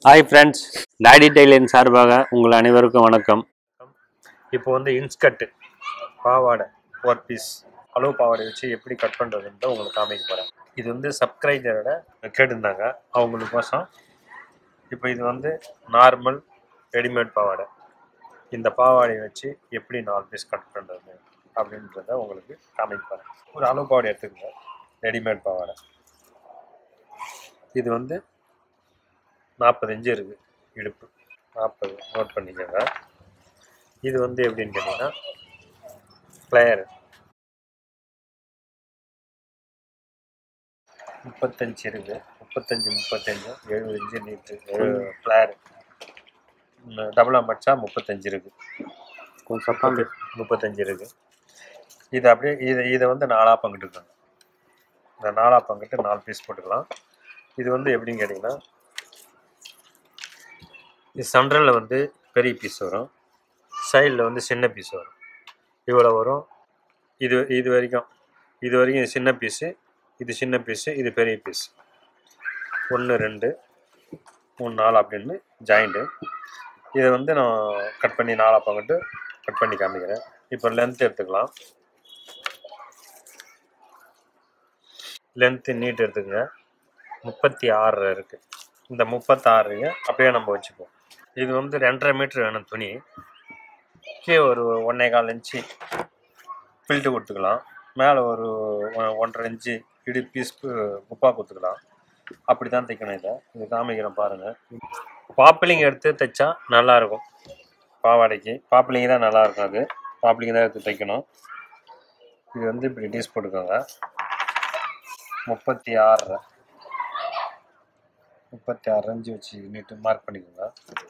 hi friends daddy டெய்லின் சார்பாக உங்கள் அனைவருக்கும் வணக்கம் இப்போ வந்து இன்ஸ்கட்டு பாவாடை ஒர்க் பீஸ் அளவு பாவாடை வச்சு எப்படி கட் பண்ணுறதுன்னு உங்களுக்கு காமிக்க போகிறேன் இது வந்து சப்ஸ்கிரைபரோட கேட்டிருந்தாங்க அவங்களுக்கோசம் இப்போ இது வந்து நார்மல் ரெடிமேட் பாவாடை இந்த பாவாடையை வச்சு எப்படி நாலு பீஸ் கட் பண்ணுறது அப்படின்றத உங்களுக்கு காமிக்க போகிறேன் ஒரு அளவு பாவாடை எடுத்துக்கங்க ரெடிமேட் பாவாடை இது வந்து நாற்பது இன்ச்சு இருக்குது இடுப்பு நாற்பது நோட் பண்ணிக்கோங்க இது வந்து எப்படின்னு கேட்டிங்கன்னா பிளேயர் முப்பத்தஞ்சு இருக்கு முப்பத்தஞ்சு முப்பத்தஞ்சு எழுபது இன்ச்சு நீட்டு பிளேயர் டபுளாக மடிச்சா முப்பத்தஞ்சு இருக்கு கொஞ்சம் சத்தம் முப்பத்தஞ்சு இருக்கு இது அப்படியே இதை இதை வந்து நாலாக பங்கிட்டுருக்காங்க இந்த நாலாக பங்கிட்டு நாலு பீஸ் போட்டுக்கலாம் இது வந்து எப்படின்னு கேட்டிங்கன்னா இது சென்ட்ரலில் வந்து பெரிய பீஸ் வரும் சைடில் வந்து சின்ன பீஸ் வரும் இவ்வளோ வரும் இது இது வரைக்கும் இது வரைக்கும் இது சின்ன பீஸு இது சின்ன பீஸு இது பெரிய பீஸ் ஒன்று ரெண்டு மூணு நாலு அப்படின்னு ஜாயிண்ட்டு இதை வந்து நான் கட் பண்ணி நாலாக பங்கிட்டு கட் பண்ணி காமிக்கிறேன் இப்போ லென்த் எடுத்துக்கலாம் லென்த்து நீட் எடுத்துக்கங்க முப்பத்தி ஆறு இருக்குது இந்த முப்பத்தாறுங்க அப்படியே நம்ம வச்சுப்போம் இது வந்து ரெண்டரை மீட்ரு வேணும் துணி கீழே ஒரு ஒன்றே கால் இன்ச்சு ஃபில்ட்டு கொடுத்துக்கலாம் மேலே ஒரு ஒ- ஒன்றரை இன்ச்சு இடி பீஸ் குப்பா கொடுத்துக்கலாம் அப்படி தான் தைக்கணும் இதை இது காமிக்கிறேன் பாருங்கள் பாப்பிளிங் எடுத்து தைச்சா நல்லாயிருக்கும் பாவாடைக்கு பாப்பிளிங்க தான் நல்லா இருக்கும் அது பாப்பிளிங்க தான் எடுத்து தைக்கணும் இது வந்து இப்படி டீஸ் போட்டுக்கோங்க முப்பத்தி ஆறு முப்பத்தி ஆறு அஞ்சு வச்சு நீட்டு மார்க் பண்ணிக்கோங்க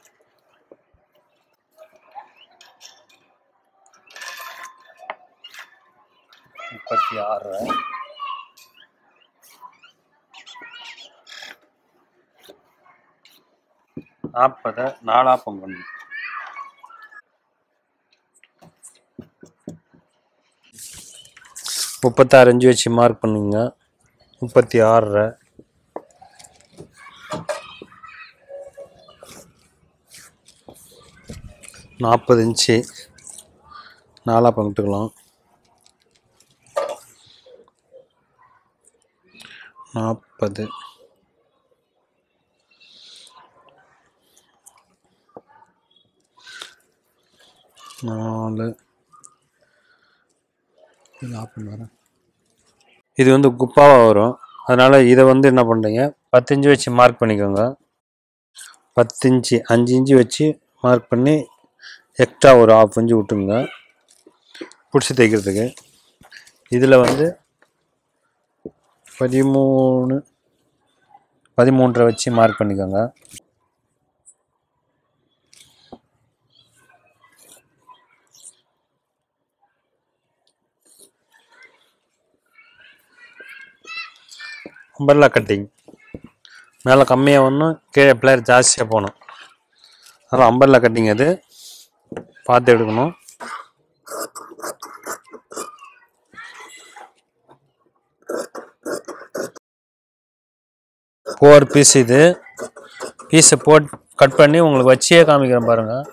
முப்பத்தி ஆறு நாற்பதை நாலாப்பம் பண்ணு முப்பத்தாறு அஞ்சு வச்சு மார்க் பண்ணுங்க முப்பத்தி ஆறரை நாற்பது இன்ச்சு நாலாக பங்கிட்டுக்கலாம் நாற்பது நாலு நாற்பது வரேன் இது வந்து குப்பாவாக வரும் அதனால் இதை வந்து என்ன பண்ணுறீங்க பத்து இன்ச்சு வச்சு மார்க் பண்ணிக்கோங்க பத்து இன்ச்சு அஞ்சு இன்ச்சு வச்சு மார்க் பண்ணி எக்ஸ்ட்ரா ஒரு ஆஃப் இன்ச்சு விட்டுங்க பிடிச்சி தைக்கிறதுக்கு இதில் வந்து பதிமூணு பதிமூன்றரை வச்சு மார்க் பண்ணிக்கோங்க அம்பர்லா கட்டிங் மேலே கம்மியாக ஒன்றும் கீழே பிளேயர் ஜாஸ்தியாக போகணும் அதனால் அம்பர்லா கட்டிங் அது பார்த்து எடுக்கணும் ஃபோர் பீஸ் இது பீஸை போட் கட் பண்ணி உங்களுக்கு வச்சே காமிக்கிறேன் பாருங்கள்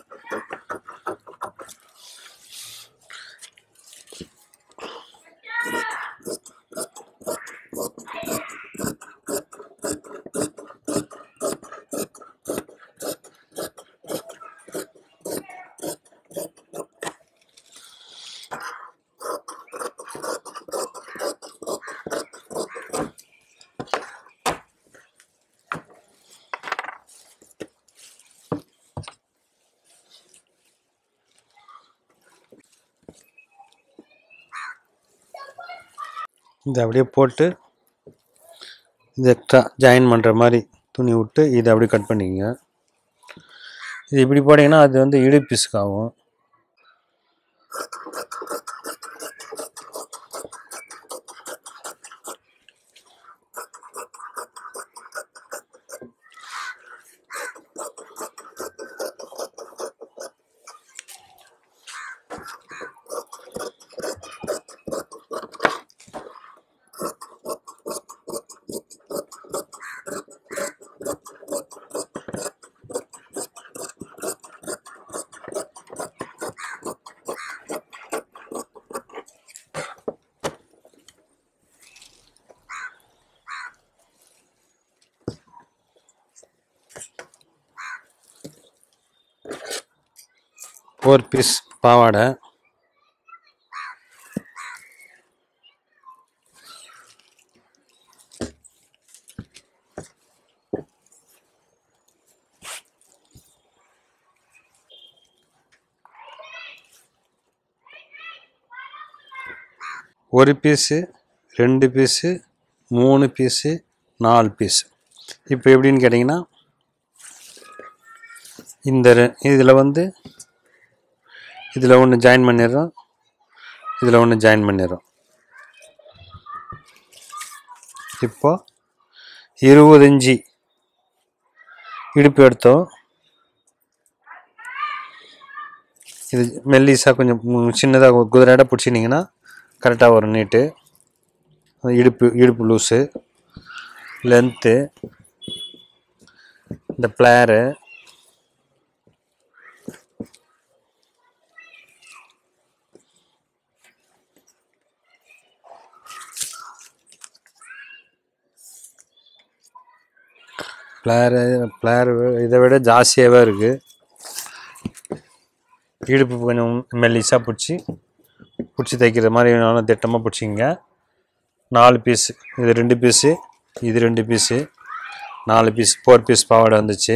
இதை அப்படியே போட்டு இது எக்ஸ்ட்ரா ஜாயின் பண்ணுற மாதிரி துணி விட்டு இதை அப்படியே கட் பண்ணிக்கங்க இது இப்படி போட்டிங்கன்னா அது வந்து இடு பீஸுக்கு ஆகும் ஃபோர் பீஸ் பாவாடை ஒரு பீஸு ரெண்டு பீஸு மூணு பீஸு நாலு பீஸு இப்போ எப்படின்னு கேட்டிங்கன்னா இந்த இதில் வந்து இதில் ஒன்று ஜாயின் பண்ணிடுறோம் இதில் ஒன்று ஜாயின் பண்ணிடுறோம் இப்போ இருபத்தஞ்சி இடுப்பு எடுத்தோம் இது மெல்லிஸாக கொஞ்சம் சின்னதாக குதிரையாட பிடிச்சிட்டிங்கன்னா கரெக்டாக வரும் நீட்டு இடுப்பு இடுப்பு லூஸு லென்த்து இந்த பிளேரு பிளேரு பிளேரு இதை விட ஜாஸ்தியாகவே இருக்குது இடுப்பு கொஞ்சம் மெல்லிஸாக பிடிச்சி பிடிச்சி தைக்கிற மாதிரி நல்லா திட்டமாக பிடிச்சிங்க நாலு பீஸ் இது ரெண்டு பீஸு இது ரெண்டு பீஸு நாலு பீஸ் ஃபோர் பீஸ் பாவாடை வந்துச்சு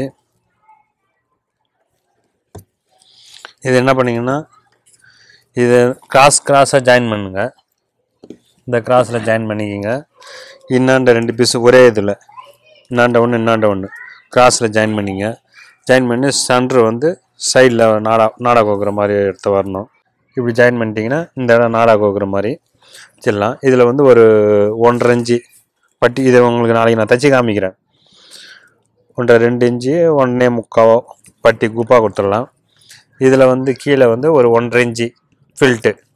இது என்ன பண்ணீங்கன்னா இது கிராஸ் கிராஸாக ஜாயின் பண்ணுங்க இந்த கிராஸில் ஜாயின் பண்ணிக்கிங்க இன்னாண்ட ரெண்டு பீஸு ஒரே இதில் இன்னாண்ட ஒன்று இன்னாண்ட ஒன்று கிராஸில் ஜாயின் பண்ணிங்க ஜாயின் பண்ணி சென்ட்ரு வந்து சைடில் நாடா நாடா கோக்குற மாதிரி எடுத்து வரணும் இப்படி ஜாயின் பண்ணிட்டீங்கன்னா இந்த இடம் நாடா கோக்குற மாதிரி வச்சிடலாம் இதில் வந்து ஒரு ஒன்றரை இன்ச்சு பட்டி இதை உங்களுக்கு நாளைக்கு நான் தச்சு காமிக்கிறேன் ஒன்றரை ரெண்டு இன்ச்சு ஒன்றே முக்காவோ பட்டி குப்பா கொடுத்துடலாம் இதில் வந்து கீழே வந்து ஒரு ஒன்றரை இன்ச்சு ஃபில்ட்டு